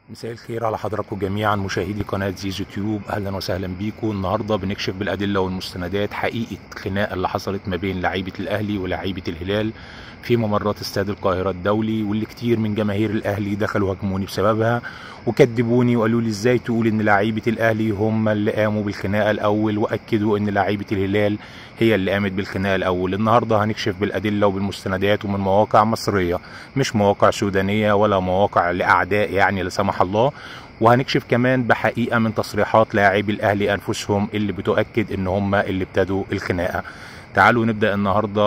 مساء الخير على حضراتكم جميعا مشاهدي قناة زيزو تيوب اهلا وسهلا بيكم النهارده بنكشف بالادله والمستندات حقيقه الخناقه اللي حصلت ما بين لعيبه الاهلي ولاعيبه الهلال في ممرات استاد القاهره الدولي واللي كتير من جماهير الاهلي دخلوا هاجموني بسببها وكذبوني وقالوا لي ازاي تقول ان لعيبه الاهلي هم اللي قاموا بالخناقه الاول واكدوا ان لعيبه الهلال هي اللي قامت بالخناقه الاول النهارده هنكشف بالادله وبالمستندات ومن مواقع مصريه مش مواقع سودانيه ولا مواقع لاعداء يعني لا سمح الله وهنكشف كمان بحقيقه من تصريحات لاعبي الاهلي انفسهم اللي بتؤكد ان هم اللي ابتدوا الخناقه تعالوا نبدا النهارده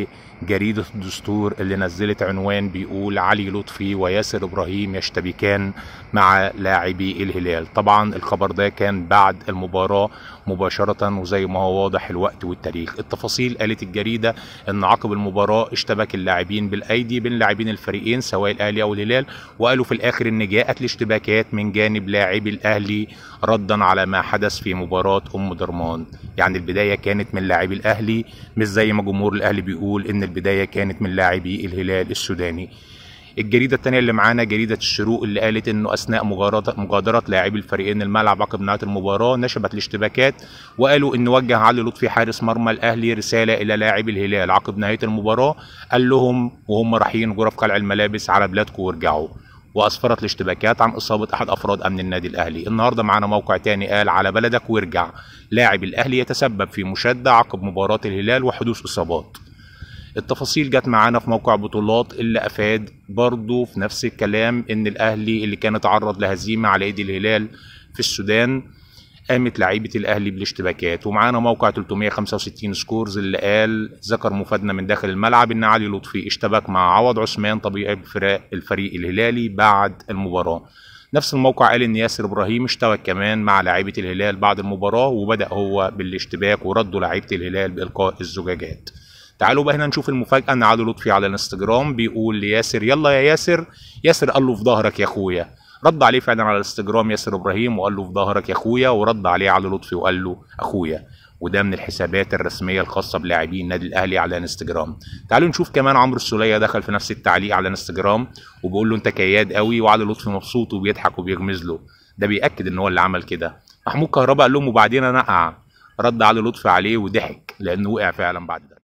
بجريده الدستور اللي نزلت عنوان بيقول علي لطفي وياسر ابراهيم يشتبكان مع لاعبي الهلال طبعا الخبر ده كان بعد المباراه مباشره وزي ما هو واضح الوقت والتاريخ التفاصيل قالت الجريده ان عقب المباراه اشتبك اللاعبين بالايدي بين لاعبين الفريقين سواء الاهلي او الهلال وقالوا في الاخر ان جاءت الاشتباكات من جانب لاعبي الاهلي ردا على ما حدث في مباراه ام درمان يعني البدايه كانت من لاعبي الاهلي مش زي ما جمهور الاهلي بيقول ان البدايه كانت من لاعبي الهلال السوداني الجريده الثانيه اللي معانا جريده الشروق اللي قالت انه اثناء مغادره لاعبي الفريقين الملعب عقب نهايه المباراه نشبت الاشتباكات وقالوا ان وجه علي لطفي حارس مرمى الاهلي رساله الى لاعبي الهلال عقب نهايه المباراه قال لهم وهم رايحين غرف قلع الملابس على بلادكم وارجعوا واسفرت الاشتباكات عن اصابه احد افراد امن النادي الاهلي النهارده معانا موقع تاني قال على بلدك وارجع لاعب الاهلي يتسبب في مشاده عقب مباراه الهلال وحدوث اصابات التفاصيل جت معانا في موقع بطولات اللي افاد برضه في نفس الكلام ان الاهلي اللي كان اتعرض لهزيمه على ايدي الهلال في السودان قامت لعيبه الاهلي بالاشتباكات ومعانا موقع 365 سكورز اللي قال ذكر مفادنا من داخل الملعب ان علي لطفي اشتبك مع عوض عثمان طبيعي الفريق الفريق الهلالي بعد المباراه نفس الموقع قال ان ياسر ابراهيم اشتبك كمان مع لاعيبه الهلال بعد المباراه وبدا هو بالاشتباك وردوا لاعيبه الهلال بالقاء الزجاجات تعالوا بقى هنا نشوف المفاجاه ان علي لطفي على الانستجرام بيقول لياسر يلا يا ياسر ياسر قال له في ظهرك يا اخويا رد عليه فعلا على الانستجرام ياسر ابراهيم وقال له في ظهرك يا اخويا ورد عليه علي لطفي وقال له اخويا وده من الحسابات الرسميه الخاصه بلاعبين النادي الاهلي على انستجرام تعالوا نشوف كمان عمرو السوليه دخل في نفس التعليق على انستجرام وبيقول له انت كياد قوي وعلي لطفي مبسوط وبيضحك وبيغمز له ده بياكد ان هو اللي عمل كده محمود كهربا قال لهم وبعدين انا اقع رد علي لطفي عليه وضحك لانه وقع فعلا بعد ده